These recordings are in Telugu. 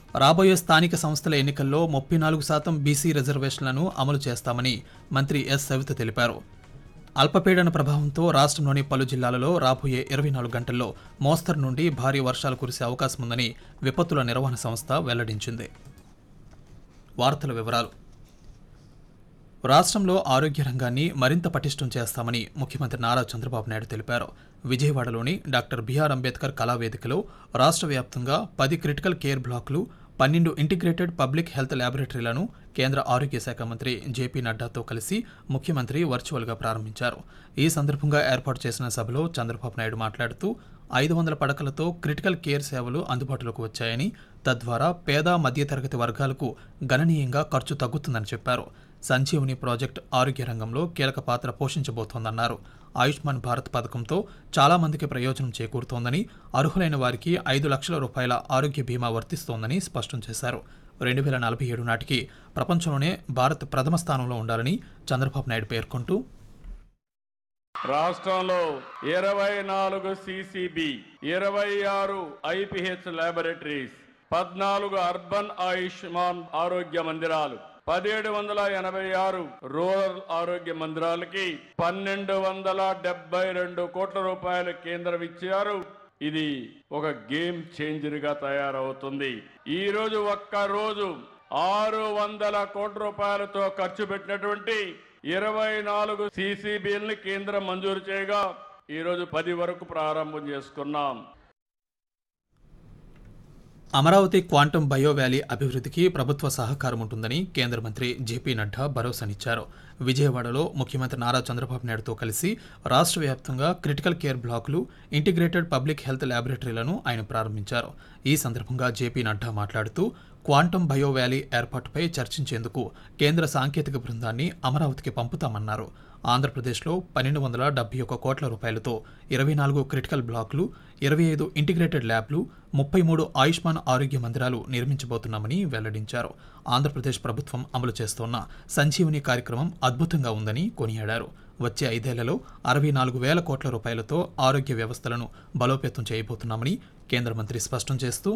రాబోయే స్థానిక సంస్థల ఎన్నికల్లో ముప్పై నాలుగు శాతం బీసీ రిజర్వేషన్లను అమలు చేస్తామని మంత్రి ఎస్ సవిత తెలిపారు అల్పపీడన ప్రభావంతో రాష్ట్రంలోని పలు జిల్లాలలో రాబోయే ఇరవై నాలుగు గంటల్లో మోస్తరు నుండి భారీ వర్షాలు కురిసే అవకాశం ఉందని విపత్తుల నిర్వహణ సంస్థ వెల్లడించింది వార్తల వివరాలు రాష్ట్రంలో ఆరోగ్య రంగాన్ని మరింత పటిష్టం చేస్తామని ముఖ్యమంత్రి నారా చంద్రబాబు నాయుడు తెలిపారు విజయవాడలోని డాక్టర్ బిఆర్ అంబేద్కర్ కళావేదికలో రాష్ట్ర వ్యాప్తంగా పది క్రిటికల్ కేర్ బ్లాకులు పన్నెండు ఇంటిగ్రేటెడ్ పబ్లిక్ హెల్త్ ల్యాబొరేటరీలను కేంద్ర ఆరోగ్య శాఖ మంత్రి జేపీ నడ్డాతో కలిసి ముఖ్యమంత్రి వర్చువల్గా ప్రారంభించారు ఈ సందర్భంగా ఏర్పాటు చేసిన సభలో చంద్రబాబు నాయుడు మాట్లాడుతూ ఐదు వందల పడకలతో క్రిటికల్ కేర్ సేవలు అందుబాటులోకి వచ్చాయని తద్వారా పేద మధ్యతరగతి వర్గాలకు గణనీయంగా ఖర్చు తగ్గుతుందని చెప్పారు సంజీవని ప్రాజెక్ట్ ఆరోగ్య రంగంలో కీలక పాత్ర పోషించబోతోందన్నారు ఆయుష్మాన్ భారత్ పథకంతో చాలా మందికి ప్రయోజనం చేకూరుతోందని అర్హులైన వారికి ఐదు లక్షల రూపాయల ఆరోగ్య బీమా వర్తిస్తోందని స్పష్టం చేశారు రెండు వేల నలభై ఏడు నాటికి ప్రపంచంలోనే భారత్ ప్రథమ స్థానంలో ఉండాలని చంద్రబాబు నాయుడు పేర్కొంటూ రాష్ట్రంలో ఇరవై నాలుగు సిసిబి ఇరవై ఆరు ఐపిహెచ్ ల్యాబొరేటరీస్ పద్నాలుగు అర్బన్ ఆయుష్మాన్ ఆరోగ్య మందిరాలు పదిహేడు వందల ఎనభై ఆరు రూరల్ ఆరోగ్య మందిరాలకి పన్నెండు వందల డెబ్బై రెండు కోట్ల రూపాయలు కేంద్రం ఇచ్చారు ఇది ఒక గేమ్ చేంజర్ గా తయారవుతుంది ఈ రోజు ఒక్క రోజు ఆరు వందల కోట్ల రూపాయలతో ఖర్చు పెట్టినటువంటి ఇరవై నాలుగు సిసిబిల్ని కేంద్రం మంజూరు చేయగా ఈ రోజు పది వరకు ప్రారంభం చేసుకున్నాం అమరావతి క్వాంటం బయో వ్యాలీ అభివృద్ధికి ప్రభుత్వ సహకారం ఉంటుందని కేంద్ర మంత్రి జేపీ నడ్డా భరోసానిచ్చారు విజయవాడలో ముఖ్యమంత్రి నారా చంద్రబాబు నాయుడుతో కలిసి రాష్ట్ర వ్యాప్తంగా క్రిటికల్ కేర్ బ్లాకులు ఇంటిగ్రేటెడ్ పబ్లిక్ హెల్త్ ల్యాబొరేటరీలను ఆయన ప్రారంభించారు ఈ సందర్భంగా జేపీ నడ్డా మాట్లాడుతూ క్వాంటం బయో వ్యాలీ ఏర్పాటుపై చర్చించేందుకు కేంద్ర సాంకేతిక బృందాన్ని అమరావతికి పంపుతామన్నారు ఆంధ్రప్రదేశ్లో పన్నెండు వందల డెబ్బై ఒక్క కోట్ల రూపాయలతో ఇరవై నాలుగు క్రిటికల్ బ్లాకులు ఇరవై ఐదు ఇంటిగ్రేటెడ్ ల్యాబ్లు ముప్పై మూడు ఆయుష్మాన్ ఆరోగ్య మందిరాలు నిర్మించబోతున్నామని వెల్లడించారు ఆంధ్రప్రదేశ్ ప్రభుత్వం అమలు చేస్తోన్న సంజీవని కార్యక్రమం అద్భుతంగా ఉందని కొనియాడారు వచ్చే ఐదేళ్లలో అరవై నాలుగు వేల కోట్ల రూపాయలతో ఆరోగ్య వ్యవస్థలను బలోపేతం చేయబోతున్నామని కేంద్ర మంత్రి స్పష్టం చేస్తూ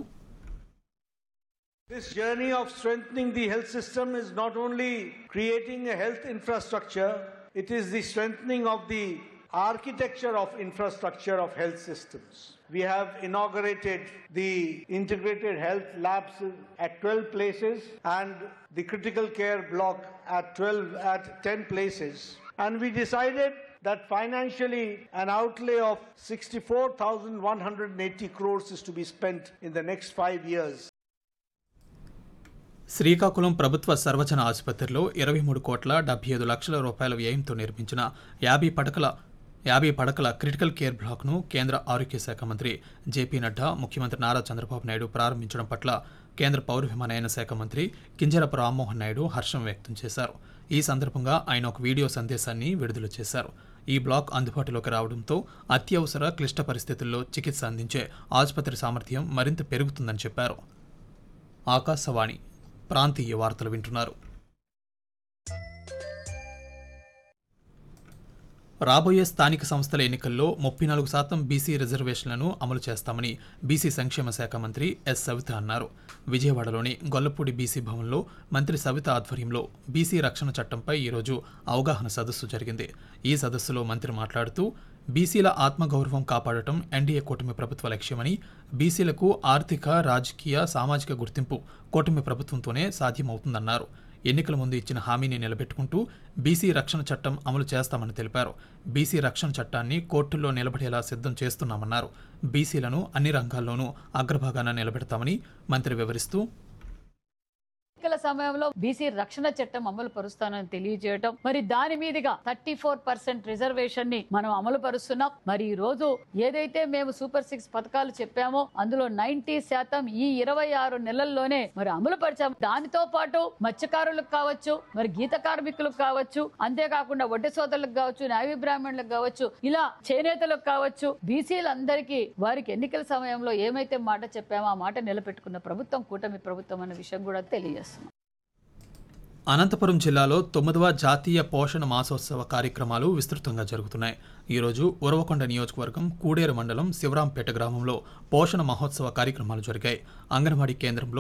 This journey of strengthening the health system is not only creating a health infrastructure, it is the strengthening of the architecture of infrastructure of health systems. We have inaugurated the integrated health labs at 12 places and the critical care block at 12 at 10 places. And we decided that financially an outlay of 64,180 crores is to be spent in the next 5 years. Srikakulam ప్రభుత్వ సర్వజన ఆసుపత్రిలో ఇరవై మూడు కోట్ల డెబ్బై ఐదు లక్షల రూపాయల వ్యయంతో నిర్మించిన యాభై పడకల యాభై పడకల క్రిటికల్ కేర్ బ్లాక్ను కేంద్ర ఆరోగ్య శాఖ మంత్రి జేపీ నడ్డా ముఖ్యమంత్రి నారా చంద్రబాబు నాయుడు ప్రారంభించడం పట్ల కేంద్ర పౌర విమానయాన శాఖ మంత్రి కింజరపు రామ్మోహన్ నాయుడు హర్షం వ్యక్తం చేశారు ఈ సందర్భంగా ఆయన ఒక వీడియో సందేశాన్ని విడుదల చేశారు ఈ బ్లాక్ అందుబాటులోకి రావడంతో అత్యవసర క్లిష్ట పరిస్థితుల్లో చికిత్స అందించే ఆసుపత్రి సామర్థ్యం మరింత పెరుగుతుందని చెప్పారు ఆకాశవాణి ప్రాంతీయ వార్తలు వింటున్నారు రాబోయే స్థానిక సంస్థల ఎన్నికల్లో ముప్పై నాలుగు శాతం బీసీ రిజర్వేషన్లను అమలు చేస్తామని బీసీ సంక్షేమ శాఖ మంత్రి ఎస్ సవిత అన్నారు విజయవాడలోని గొల్లపూడి బీసీ భవన్లో మంత్రి సవిత ఆధ్వర్యంలో బీసీ రక్షణ చట్టంపై ఈరోజు అవగాహన సదస్సు జరిగింది ఈ సదస్సులో మంత్రి మాట్లాడుతూ బీసీల ఆత్మగౌరవం కాపాడటం ఎన్డీఏ కూటమి ప్రభుత్వ లక్ష్యమని బీసీలకు ఆర్థిక రాజకీయ సామాజిక గుర్తింపు కూటమి ప్రభుత్వంతోనే సాధ్యమవుతుందన్నారు ఎన్నికల ముందు ఇచ్చిన హామీని నిలబెట్టుకుంటూ బీసీ రక్షణ చట్టం అమలు చేస్తామని తెలిపారు బీసీ రక్షణ చట్టాన్ని కోర్టుల్లో నిలబడేలా సిద్ధం చేస్తున్నామన్నారు బీసీలను అన్ని రంగాల్లోనూ అగ్రభాగాన నిలబెడతామని మంత్రి వివరిస్తూ ఎన్నికల సమయంలో బీసీ రక్షణ చట్టం అమలు పరుస్తానని తెలియజేయటం మరి దాని మీదుగా థర్టీ ఫోర్ పర్సెంట్ రిజర్వేషన్ ని మనం అమలు పరుస్తున్నాం మరి ఈ రోజు ఏదైతే మేము సూపర్ సిక్స్ పథకాలు చెప్పామో అందులో నైన్టీ శాతం ఈ ఇరవై ఆరు నెలల్లోనే మరి అమలు పరిచాం దానితో పాటు మత్స్యకారులకు కావచ్చు మరి గీత కార్మికులకు కావచ్చు అంతేకాకుండా వడ్డీ సోదరులకు కావచ్చు న్యాయ బ్రాహ్మణులకు కావచ్చు ఇలా చేనేతలకు కావచ్చు బీసీలందరికీ వారికి ఎన్నికల సమయంలో ఏమైతే మాట చెప్పామో ఆ మాట నిలబెట్టుకున్న ప్రభుత్వం కూటమి ప్రభుత్వం అనే విషయం కూడా తెలియజేస్తున్నాం అనంతపురం జిల్లాలో తొమ్మిదవ జాతీయ పోషణ మాసోత్సవ కార్యక్రమాలు విస్తృతంగా జరుగుతున్నాయి ఈరోజు ఉరవకొండ నియోజకవర్గం కూడేరు మండలం శివరాంపేట గ్రామంలో పోషణ మహోత్సవ కార్యక్రమాలు జరిగాయి అంగన్వాడీ కేంద్రంలో